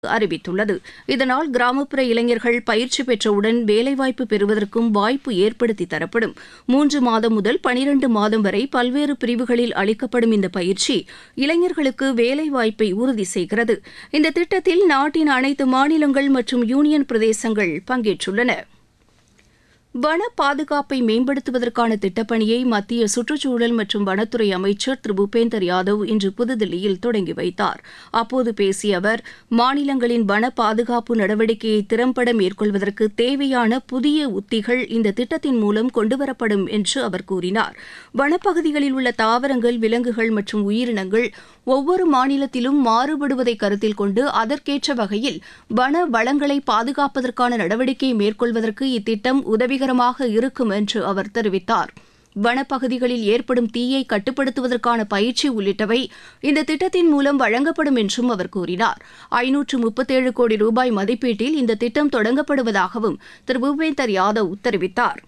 அறிவித்துள்ளது இதனால் கிராமப்புற இளைஞர்கள் பயிற்சி பெற்றவுடன் வேலைவாய்ப்பு பெறுவதற்கும் வாய்ப்பு ஏற்படுத்தி தரப்படும் மூன்று மாதம் முதல் பனிரண்டு மாதம் வரை பல்வேறு பிரிவுகளில் அளிக்கப்படும் இந்த பயிற்சி இளைஞர்களுக்கு வேலைவாய்ப்பை உறுதி செய்கிறது இந்த திட்டத்தில் நாட்டின் அனைத்து மாநிலங்கள் மற்றும் யூனியன் பிரதேசங்கள் பங்கேற்றுள்ளன வன பாதுகாப்பை மேம்படுத்துவதற்கான திட்டப்பணியை மத்திய சுற்றுச்சூழல் மற்றும் வனத்துறை அமைச்சர் திரு பூபேந்தர் யாதவ் இன்று புதுதில்லியில் தொடங்கி வைத்தார் அப்போது பேசிய அவர் மாநிலங்களின் வன பாதுகாப்பு நடவடிக்கையை திறம்பட மேற்கொள்வதற்கு தேவையான புதிய உத்திகள் இந்த திட்டத்தின் மூலம் கொண்டுவரப்படும் என்று அவர் கூறினார் வனப்பகுதிகளில் உள்ள தாவரங்கள் விலங்குகள் மற்றும் உயிரினங்கள் ஒவ்வொரு மாநிலத்திலும் மாறுபடுவதை கருத்தில் கொண்டு அதற்கேற்ற வகையில் வன வளங்களை பாதுகாப்பதற்கான நடவடிக்கையை மேற்கொள்வதற்கு இத்திட்டம் உதவிகரமாக இருக்கும் என்று அவர் தெரிவித்தார் வனப்பகுதிகளில் ஏற்படும் தீயை கட்டுப்படுத்துவதற்கான பயிற்சி உள்ளிட்டவை இந்த திட்டத்தின் மூலம் வழங்கப்படும் என்றும் அவர் கூறினார் ஐநூற்று முப்பத்தேழு கோடி ரூபாய் மதிப்பீட்டில் இந்த திட்டம் தொடங்கப்படுவதாகவும் திரு பூபேந்தர் யாதவ் தெரிவித்தார்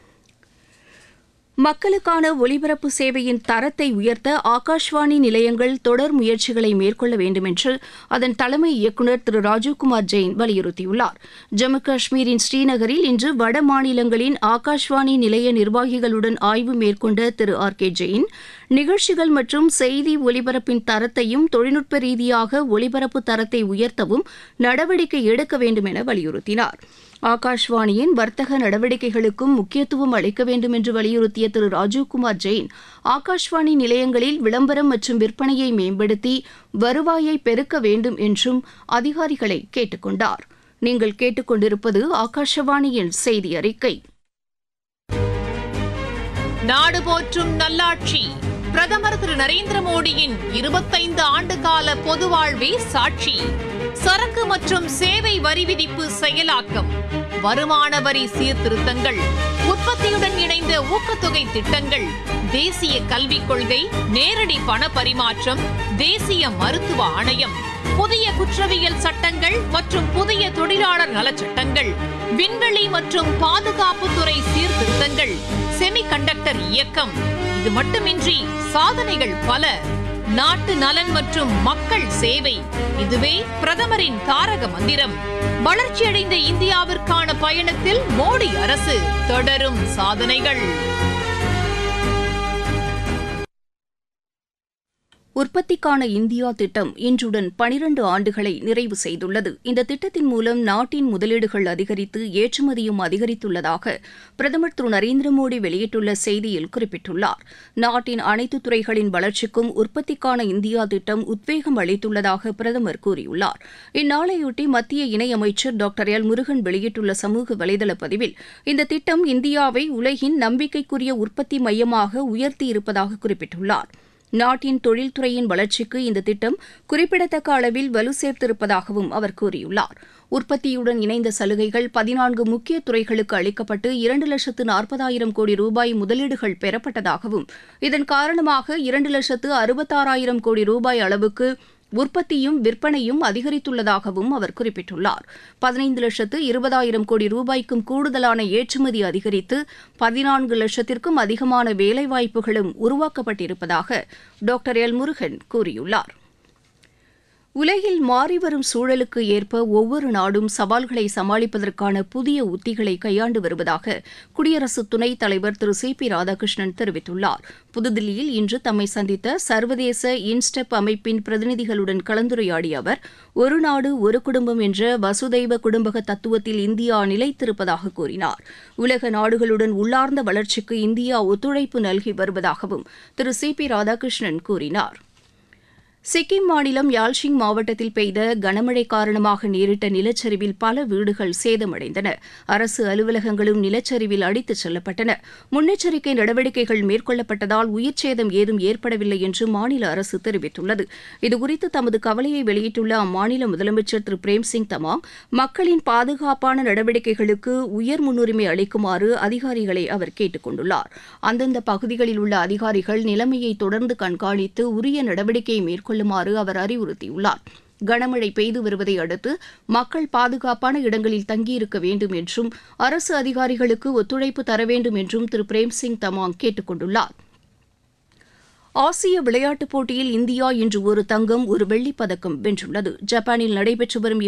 மக்களுக்கான ஒலிபரப்பு சேவையின் தரத்தை உயர்த்த ஆகாஷ்வாணி நிலையங்கள் தொடர் முயற்சிகளை மேற்கொள்ள வேண்டும் என்று அதன் தலைமை இயக்குநர் திரு ராஜீவ்குமார் ஜெயின் வலியுறுத்தியுள்ளார் ஜம்மு காஷ்மீரின் ஸ்ரீநகரில் இன்று வட மாநிலங்களின் ஆகாஷ்வாணி நிலைய நிர்வாகிகளுடன் ஆய்வு மேற்கொண்ட திரு ஆர் கே ஜெயின் நிகழ்ச்சிகள் மற்றும் செய்தி ஒலிபரப்பின் தரத்தையும் தொழில்நுட்ப ரீதியாக ஒலிபரப்பு தரத்தை உயர்த்தவும் நடவடிக்கை எடுக்க வேண்டும் என வலியுறுத்தினார் ஆகாஷ்வாணியின் வர்த்தக நடவடிக்கைகளுக்கும் முக்கியத்துவம் அளிக்க வேண்டும் என்று வலியுறுத்திய திரு ராஜீவ்குமார் ஜெயின் ஆகாஷ்வாணி நிலையங்களில் விளம்பரம் மற்றும் விற்பனையை மேம்படுத்தி வருவாயை பெருக்க வேண்டும் என்றும் அதிகாரிகளை கேட்டுக் கொண்டார் நீங்கள் கேட்டுக்கொண்டிருப்பது ஆகாஷவாணியின் செய்தி அறிக்கை நாடு போற்றும் நல்லாட்சி பிரதமர் திரு நரேந்திர மோடியின் இருபத்தைந்து ஆண்டு கால பொது வாழ்வே சாட்சி சரக்கு மற்றும் சேவை வரி விதிப்பு செயலாக்கம் வருமான வரி சீர்திருத்தங்கள் உற்பத்தியுடன் இணைந்த ஊக்கத்தொகை திட்டங்கள் தேசிய கல்விக் கொள்கை நேரடி பண பரிமாற்றம் தேசிய மருத்துவ ஆணையம் புதிய குற்றவியல் சட்டங்கள் மற்றும் புதிய தொழிலாளர் நலச்சட்டங்கள் விண்வெளி மற்றும் பாதுகாப்புத்துறை சீர்திருத்தங்கள் செமிகண்டக்டர் இயக்கம் இது மட்டுமின்றி சாதனைகள் பல நாட்டு நலன் மற்றும் மக்கள் சேவை இதுவே பிரதமரின் தாரக மந்திரம் வளர்ச்சியடைந்த இந்தியாவிற்கான பயணத்தில் மோடி அரசு தொடரும் சாதனைகள் உற்பத்திக்கான இந்தியா திட்டம் இன்றுடன் பனிரண்டு ஆண்டுகளை நிறைவு செய்துள்ளது இந்த திட்டத்தின் மூலம் நாட்டின் முதலீடுகள் அதிகரித்து ஏற்றுமதியும் அதிகரித்துள்ளதாக பிரதமர் திரு நரேந்திர மோடி வெளியிட்டுள்ள செய்தியில் குறிப்பிட்டுள்ளார் நாட்டின் அனைத்து துறைகளின் வளர்ச்சிக்கும் உற்பத்திக்கான இந்தியா திட்டம் உத்வேகம் அளித்துள்ளதாக பிரதமர் கூறியுள்ளார் இந்நாளையொட்டி மத்திய இணையமைச்சர் டாக்டர் எல் முருகன் வெளியிட்டுள்ள சமூக வலைதள பதிவில் இந்த திட்டம் இந்தியாவை உலகின் நம்பிக்கைக்குரிய உற்பத்தி மையமாக உயர்த்தியிருப்பதாக குறிப்பிட்டுள்ளார் நாட்டின் தொழில்துறையின் வளர்ச்சிக்கு இந்த திட்டம் குறிப்பிடத்தக்க அளவில் வலு சேர்த்திருப்பதாகவும் அவர் கூறியுள்ளார் உற்பத்தியுடன் இணைந்த சலுகைகள் பதினான்கு முக்கிய துறைகளுக்கு அளிக்கப்பட்டு இரண்டு லட்சத்து நாற்பதாயிரம் கோடி ரூபாய் முதலீடுகள் பெறப்பட்டதாகவும் இதன் காரணமாக இரண்டு லட்சத்து அறுபத்தாறாயிரம் கோடி ரூபாய் அளவுக்கு உற்பத்தியும் விற்பனையும் அதிகரித்துள்ளதாகவும் அவர் குறிப்பிட்டுள்ளார் பதினைந்து லட்சத்து இருபதாயிரம் கோடி ரூபாய்க்கும் கூடுதலான ஏற்றுமதி அதிகரித்து பதினான்கு லட்சத்திற்கும் அதிகமான வேலைவாய்ப்புகளும் உருவாக்கப்பட்டிருப்பதாக டாக்டர் எல் முருகன் கூறியுள்ளார் உலகில் மாறிவரும் சூழலுக்கு ஏற்ப ஒவ்வொரு நாடும் சவால்களை சமாளிப்பதற்கான புதிய உத்திகளை கையாண்டு வருவதாக குடியரசு துணைத் தலைவர் திரு சி பி ராதாகிருஷ்ணன் தெரிவித்துள்ளார் புதுதில்லியில் இன்று தம்மை சந்தித்த சர்வதேச இன்ஸ்டெப் அமைப்பின் பிரதிநிதிகளுடன் கலந்துரையாடிய அவர் ஒரு நாடு ஒரு குடும்பம் என்ற வசுதைவ குடும்பக தத்துவத்தில் இந்தியா நிலைத்திருப்பதாக கூறினார் உலக நாடுகளுடன் உள்ளார்ந்த வளர்ச்சிக்கு இந்தியா ஒத்துழைப்பு நல்கி வருவதாகவும் திரு சி பி ராதாகிருஷ்ணன் கூறினார் சிக்கிம் மாநிலம் யால்ஷிங் மாவட்டத்தில் பெய்த கனமழை காரணமாக நேரிட்ட நிலச்சரிவில் பல வீடுகள் சேதமடைந்தன அரசு அலுவலகங்களும் நிலச்சரிவில் அடித்துச் செல்லப்பட்டன முன்னெச்சரிக்கை நடவடிக்கைகள் மேற்கொள்ளப்பட்டதால் உயிர் சேதம் ஏதும் ஏற்படவில்லை என்று மாநில அரசு தெரிவித்துள்ளது இதுகுறித்து தமது கவலையை வெளியிட்டுள்ள அம்மாநில முதலமைச்சர் திரு பிரேம்சிங் தமாங் மக்களின் பாதுகாப்பான நடவடிக்கைகளுக்கு உயர் முன்னுரிமை அளிக்குமாறு அதிகாரிகளை அவர் கேட்டுக் கொண்டுள்ளார் அந்தந்த பகுதிகளில் உள்ள அதிகாரிகள் நிலைமையை தொடர்ந்து கண்காணித்து உரிய நடவடிக்கையை மேற்கொள்ள மேற்கொள்ளுமாறு அவர் அறிவுறுத்தியுள்ளார் கனமழை பெய்து வருவதை அடுத்து மக்கள் பாதுகாப்பான இடங்களில் தங்கியிருக்க வேண்டும் என்றும் அரசு அதிகாரிகளுக்கு ஒத்துழைப்பு தர வேண்டும் என்றும் திரு பிரேம்சிங் தமாங் கேட்டுக் கொண்டுள்ளார் ஆசிய விளையாட்டுப் போட்டியில் இந்தியா இன்று ஒரு தங்கம் ஒரு வெள்ளிப் பதக்கம் வென்றுள்ளது ஜப்பானில் நடைபெற்று வரும்